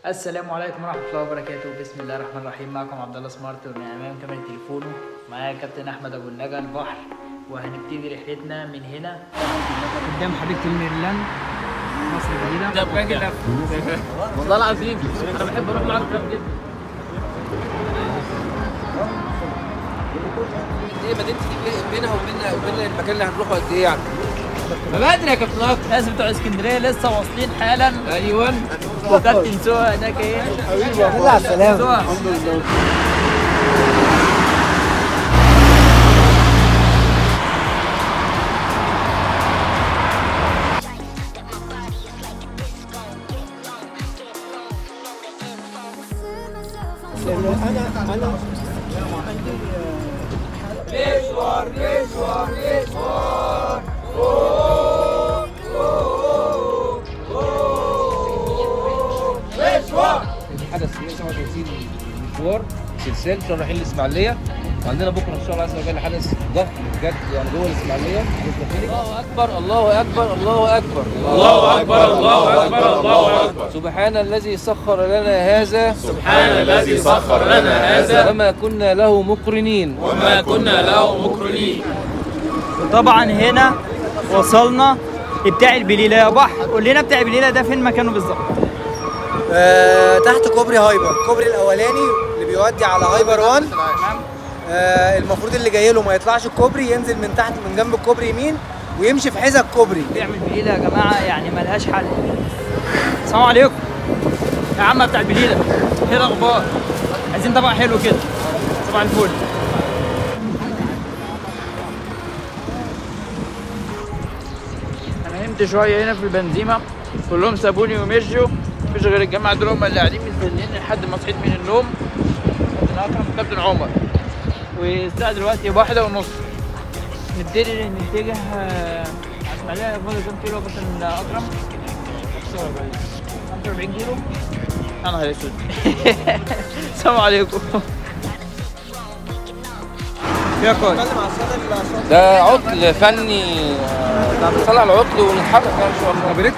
السلام عليكم ورحمة الله وبركاته بسم الله الرحمن الرحيم معكم عبد الله سمارت ومن أمام كاميرا تليفونه معايا كابتن أحمد أبو النجا البحر وهنبتدي رحلتنا من هنا قدام حديقة الميرلاند مصر الجديدة والله العظيم انا بحب اروح معاك جدا ايه مدينتي دي بينها وبين وبين المكان اللي هنروحه قد ايه يعني؟ ما بدري يا كابتن اكتر الناس بتوع اسكندرية لسه واصلين حالا ايوه وكابتن سوى هناك ايه بالله على السلامة سوى انا انا دي حدث 137 مشوار سلسال عشان رايحين الاسماعيليه وعندنا بكره ان شاء الله عز وجل حدث ضخم بجد يعني جوه الاسماعيليه الله اكبر الله اكبر الله اكبر الله أكبر الله أكبر الله أكبر سبحان الذي سخر لنا هذا سبحان الذي سخر لنا هذا وما كنا له مقرنين وما كنا له مقرنين وطبعا هنا وصلنا بتاع البليلة يا بحر قول لنا بتاع البليلة ده فين مكانه بالظبط آه تحت كوبري هايبر الكوبري الاولاني اللي بيودي على هايبر 1 آه المفروض اللي جاي له ما يطلعش الكوبري ينزل من تحت من جنب الكوبري يمين ويمشي في حذا الكوبري بيعمل بليلة يا جماعة يعني ملهاش حل السلام عليكم يا عم بتاع البليلة ايه الأخبار؟ عايزين طبق حلو كده صباح الفل أنا نمت شوية هنا في البنزيمة كلهم سابوني ومشوا مفيش غير الجماعة دول هم اللي قاعدين مستنيين لحد ما صحيت من النوم كابتن أكرم وكابتن عمر والساعة دلوقتي واحدة ونص نبتدي نتجه آه، على اسماعيلية فاضل كام كيلو يا كابتن أكرم؟ 45 كيلو يا نهار اسود السلام عليكم يا كويس ده عطل فني آه، نطلع العطل ونتحرك يعني ان شاء الله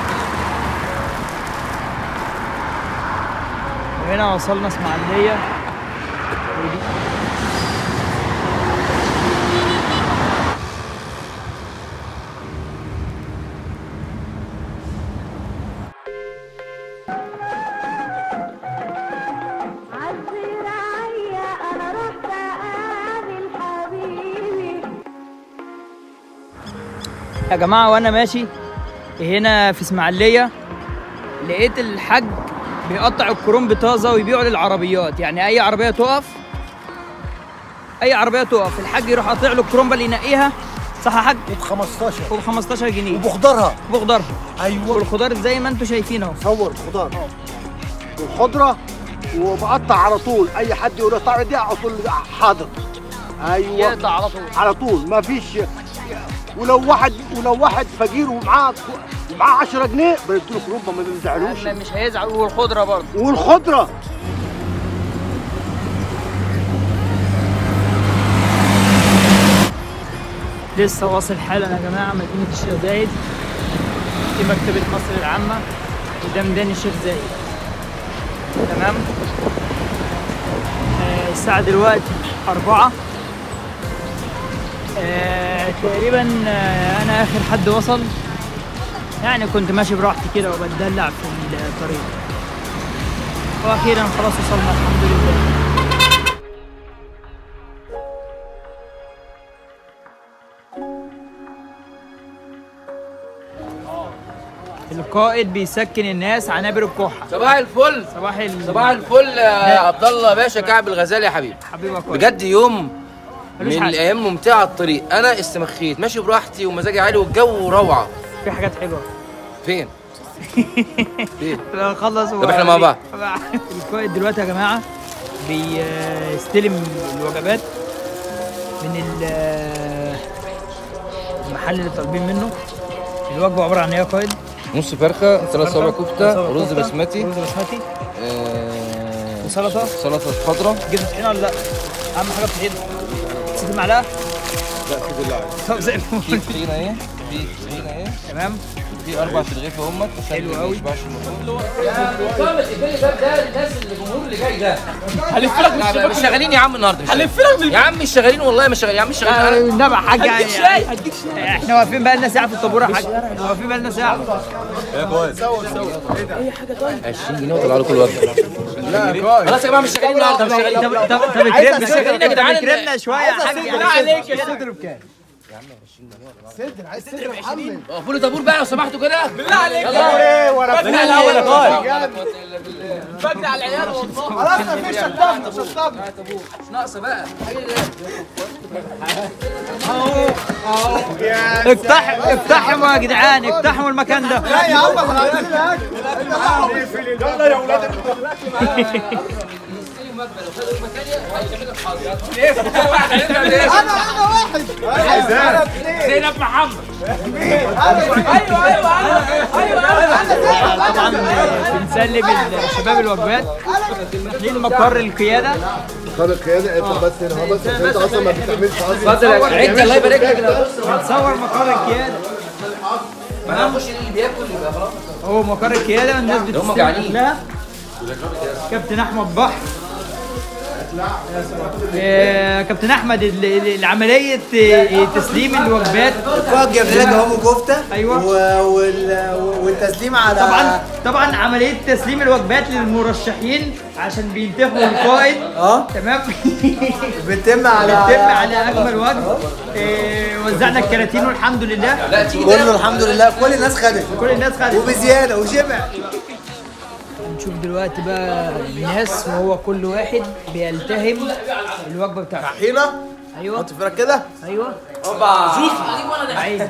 وهنا وصلنا اسماعيلية ودي عالزراعية أنا رحت أقابل حبيبي يا جماعة وأنا ماشي هنا في اسماعيلية لقيت الحاج بيقطع الكروم طازة ويبيعه للعربيات يعني أي عربية تقف أي عربية تقف الحاج يروح قاطع له الكرومبة اللي ينقيها صح يا حاج؟ ب 15 وب 15 جنيه وبخضرها بخضرها ايوه والخضار زي ما انتم شايفين اهو صور خضار والخضره وبقطع على طول اي حد يقول الطعم دي على طول حاضر ايوه يقطع على طول على طول ما فيش ولو واحد ولو واحد فقير ومعاه ومعاه 10 جنيه بيدوا له كرومبه ما بيزعلوش ما- مش هيزعل والخضرة برضه والخضره لسه واصل حالا يا جماعه مدينه الشيخ زايد في مكتبه مصر العامه وده ميدان الشيخ زايد تمام آه الساعه دلوقتي أربعة آه تقريبا آه انا اخر حد وصل يعني كنت ماشي براحتي كده وبتدلع في الطريق واخيرا خلاص وصلنا الحمد لله القائد بيسكن الناس عنابر الكحة صباح الفل صباح ال... صباح الفل يا عبد الله باشا كعب الغزال يا حبيبي حبيبي يا قائد بجد يوم ملوش من حل. الايام ممتعه على الطريق انا استمخيت ماشي براحتي ومزاجي عالي والجو روعه في حاجات حلوة فين فين لا خلص طب إحنا مع بعض. القائد دلوقتي يا جماعة بيستلم الوجبات من ال- المحل اللي طالبين منه الوجبة عبارة عن ايه يا قائد؟ نص فرخه ثلاث صوابع فرخة، كفته صوابع رز كفتة، بسمتي رز بسمتي آه، وسلطة. سلطه خضراء جبت طحينة ولا لا؟ أهم حاجة الطحينة نسيت المعلقة؟ لا خد الله طب زي الفل في طحينه ايه في طحينه اهي تمام في اربع ترغيفه امك عشان حلو ما قوي. يشبعش الموضوع ده الناس الجمهور اللي جاي ده هلف لك من الشباك مش شغالين يا عم النهارده مش هلف لك من يا عم مش شغالين والله مش شغالين يا عم مش شغالين النبع حاجه هديك شاي هديك شاي احنا واقفين بقى لنا ساعه في الطابور يا حاج احنا واقفين بقى لنا ساعه 20 جنيه وطلع له كل وجبه خلاص يا جماعه مش شغالين النهارده مش شغالين طب طب طب اكرمنا مش شغالين يا جدعان اكرمنا شويه يا حاج بالله عليك يا قفلوا طابور بقى لو سمحتوا كده بالله عليك يلا بجني الاول يا طارق بجني على العيال والله خلاص مفيش شطبنا شطبنا مش ناقصه بقى اقتحم اقتحموا يا جدعان اقتحموا المكان ده لا يا عم احنا عايزين الاكل يلا يا ولاد انا انا واحد انا اثنين زينب محمد ايوه ايوه انا طبعا بنسلم الشباب الوجبات داخلين مقر القياده خالد القيادة انت بس هنا هو بس عشان انت اصلا ما بتعملش اصلا اتفضل يا عد الله يبارك لك كده بص بنصور مقر القياده انا هخش اللي بياكل يبقى خلاص هو مقر القياده والناس بتستلم جعانين. اكلها كابتن احمد بحر آه، كابتن احمد ال- ال- العمليه آه، تسليم الوجبات فوق جاب لنا كباب وكفته أيوة. و- وال- والتسليم على طبعا طبعا عمليه تسليم الوجبات للمرشحين عشان بينتخبوا القائد اه تمام بتتم على بيتم على اجمل وجه آه، وزعنا الكراتين والحمد لله لا تيجي كله الحمد لله كل الناس خدت كل الناس خدت وبزياده وشبع نشوف دلوقتي بقى الناس وهو كل واحد بيلتهم الوجبه بتاعته طحينه ايوه حط فرق كده ايوه عيد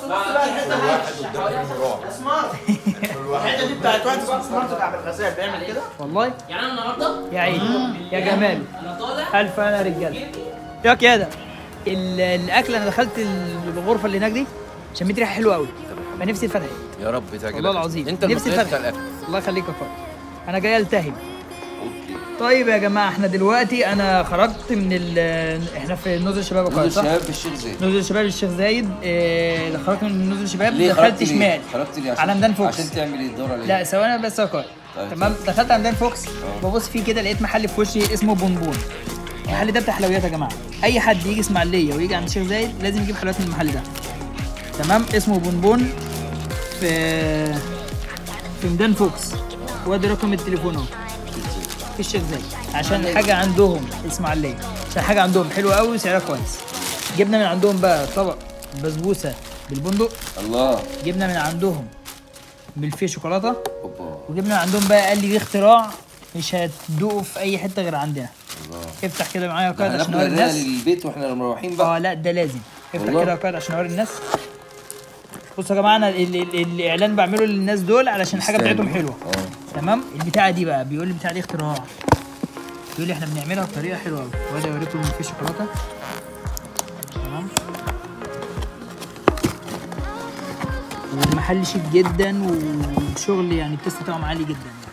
الحته دي بتاعت واحد اسمه سمارت بتاع الغزال بيعمل كده والله يعني انا النهارده يا عيد يا جمال الف انا رجاله يا كده ال- الاكل انا دخلت الغرفه اللي هناك دي شميت ريحه حلوه قوي فنفسي اتفتحت يا رب تعجبك والله العظيم انت نفسي المسؤول اتفتحت بتاع الاكل الله يخليك يا فاضل انا جاي التهم طيب يا جماعه احنا دلوقتي انا خرجت من ال احنا في نزل الشباب يا نزل صح؟ الشباب في الشيخ زايد نزل الشباب الشيخ زايد إيه خرجت من نزل الشباب ليه دخلت خرجت ليه؟ شمال خرجت ليه على ميدان فوكس عشان تعمل ايه الدورة ليه؟ لا ثواني بس يا قائد طيب. تمام دخلت على ميدان فوكس ببص فيه كده لقيت محل في وشي اسمه بونبون المحل ده بتاع حلويات يا جماعه اي حد يجي اسماعيليه ويجي عند الشيخ زايد لازم يجيب حلويات من المحل ده تمام اسمه بونبون في في ميدان فوكس وادي رقم التليفون اهو في الشيخ زايد عشان حاجه عندهم اسماعيليه عشان حاجه عندهم حلوه قوي وسعرها كويس جبنا من عندهم بقى طبق بسبوسه بالبندق الله جبنا من عندهم بالفيه شوكولاته اوبا وجبنا من عندهم بقى قال لي دي اختراع مش هتدوقه في اي حته غير عندنا افتح كده معايا يا قائد عشان هناكل اوري هدايا الناس للبيت واحنا مروحين بقى اه لا ده لازم افتح والله. كده يا قائد عشان اوري الناس بصوا يا جماعه انا ال- ال- الاعلان بعمله للناس دول علشان الحاجه يستاهل. بتاعتهم حلوه اه تمام البتاعه دي بقى بيقول لي البتاعه دي اختراع بيقول لي احنا بنعملها بطريقه حلوه قوي وادي اوريكم في شوكولاته تمام والمحل شيك جدا والشغل يعني التست بتاعهم عالي جدا